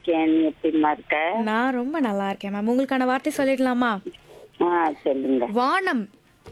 இருக்கேன் நீ எப்படிமா இருக்க நான் ரொம்ப நல்லா இருக்கேன் மேம் உங்களுக்கான வார்த்தை சொல்லிடலாமா ஆ சொல்லுங்க வானம்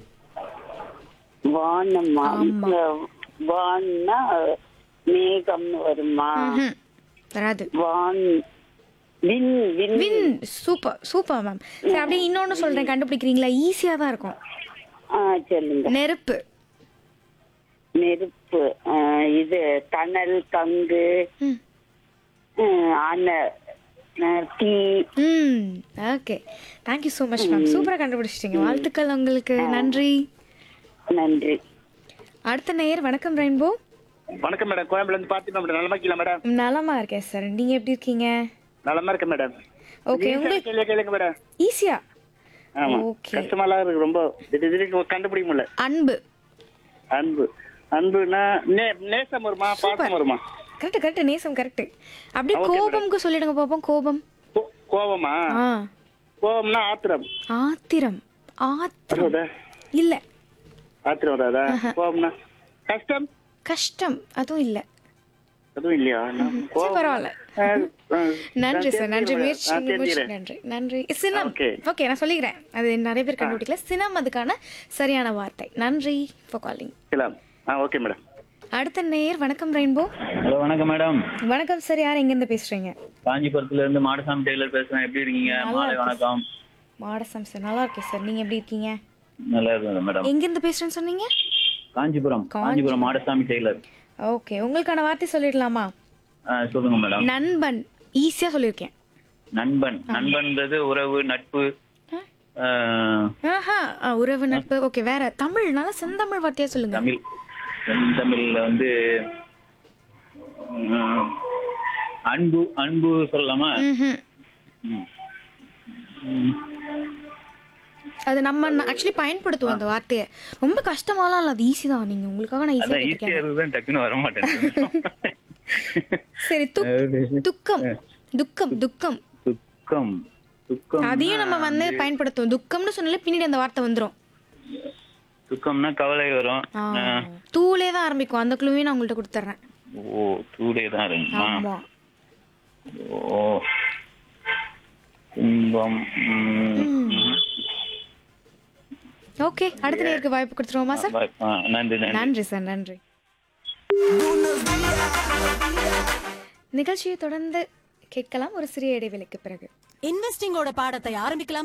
வானம்மா ஆமா. வான்னா மேகம்னு வருமா ம்ஹும். வராது வான் வின் வின் வின் சூப்பர் சூப்பர் மேம் சரி அப்படியே இன்னொன்னு சொல்றேன் கண்டுபிடிக்கிறீங்களா ஈஸியா தான் இருக்கும் ஆ சொல்லுங்க நெருப்பு நெருப்பு ஆ, இது தணல் கங்கு ம். ஆ, அணை ஆ, தீ ம் okay thank you so much ma'am சூப்பராக கண்டுபிடிச்சிட்டீங்க வாழ்த்துக்கள் உங்களுக்கு நன்றி நன்றி அடுத்த நேயர் வணக்கம் ரெயின்போ வணக்கம் மேடம் கோயம்புல இருந்து பார்த்து மேடம் நலமா இருக்கீங்களா மேடம் நலமா இருக்கேன் சார் நீங்க எப்படி இருக்கீங்க நலமா இருக்கேன் மேடம் ஓகே ஈஸியா உங்களுக்கு கேள்வி கேளுங்க மேடம் ஈஸியா ஆமா ஓகே கஷ்டமாலாம் இருக்கு ரொம்ப திடீர் திடீர்னு கண்டுபிடிக்க முடியல அன்பு அன்பு அன்புனா நே நேசம் வருமா பாசம் வருமா கரெக்ட் கரெக்ட் நேசம் கரெக்ட் அப்படியே Okay, madam. கோபம்க்கு சொல்லிடுங்க பாப்போம் கோபம் கோ- கோவமா ஆ கோவம்னா ஆத்திரம் ஆத்திரம் ஆத்திரம் வருவதா இல்ல ஆத்திரம் வராதா கோவம்னா கஷ்டம் கஷ்டம் அதுவும் இல்ல அதுவும் இல்லையா நான் சரி கோவம் பரவாயில்ல ஆ, ஆ, நன்றி நான் சார் நன்றி தெரிஞ்சுக்கிறேன். முயற்சி நான் முயற்சி தெரிஞ்சுக்கிறேன். நன்றி நன்றி சினம் Okay. ஓகே நான் சொல்லிக்கிறேன் அது நிறைய பேர் கண்டுபிடிக்கல சினம் அதுக்கான சரியான வார்த்தை நன்றி ஃபார் காலிங் இருக்கலாம். ஆ ஓகே மேடம் அடுத்த நேயர் வணக்கம் ரெயின்போ ஹலோ வணக்கம் மேடம் வணக்கம் சார் யார் எங்கேருந்து பேசுறீங்க காஞ்சிபுரத்துல இருந்து மாடசாமி டெய்லர் பேசுறேன் எப்படி இருக்கீங்க நல்லா மாலை இருக்கேன். வணக்கம் மாடசம் சார் நல்லா இருக்கேன் சார் நீங்க எப்படி இருக்கீங்க நல்லா இருக்கேன் மேடம் எங்கேருந்து பேசுறேன்னு சொன்னீங்க காஞ்சிபுரம் காஞ்சிபுரம் மாடசாமி டெய்லர் ஓகே உங்களுக்கான வார்த்தை சொல்லிடலாமா ஆ, சொல்லுங்க மேடம் நண்பன் ஈஸியா சொல்லியிருக்கேன் நண்பன் நண்பன்றது உறவு நட்பு ஆ, ஆஹா ஆ, உறவு நட்பு ஓகே வேற தமிழ் நல்லா செந்தமிழ் வார்த்தையா சொல்லுங்க தமிழ் தமிழ்ல வந்து ம், அன்பு அன்பு சொல்லலாமா ம்ஹும். ம். ம். அது நம்ம ஆக்சுவலி பயன்படுத்துவோம் அந்த வார்த்தையை ரொம்ப கஷ்டமாலாம் இல்லை அது ஈஸி தான் நீங்க உங்களுக்காக நான் ஈஸியா அதான் ஈஸியா கேட்டிருக்கேன் இருக்குதான் டக்குன்னு வர மாட்டேன் சரி துக் துக்கம் துக்கம் துக்கம் துக்கம் துக்கம் அதையும் நம்ம வந்து பயன்படுத்துவோம் துக்கம்னு சொன்னாலே பின்னாடி அந்த வார்த்தை வந்துரும் துக்கம்னா கவலை வரும் ஆ. ஆ. தூளே தான் ஆரம்பிக்கும் அந்த குழுவையும் நான் உங்கள்ட்ட கொடுத்துட்றேன் ஓ டூடே தான் இருக்குமா ஆமா ஓ துன்பம் ம், ஓகே அடுத்த நேருக்கு வாய்ப்பு கொடுத்துருவோமா சார் பா- ஆ, நன்றி நன்றி நன்றி சார் நன்றி நிகழ்ச்சியை தொடர்ந்து கேட்கலாம் ஒரு சிறிய இடைவேளைக்கு பிறகு இன்வெஸ்டிங்கோட பாடத்தை ஆரம்பிக்கலாம்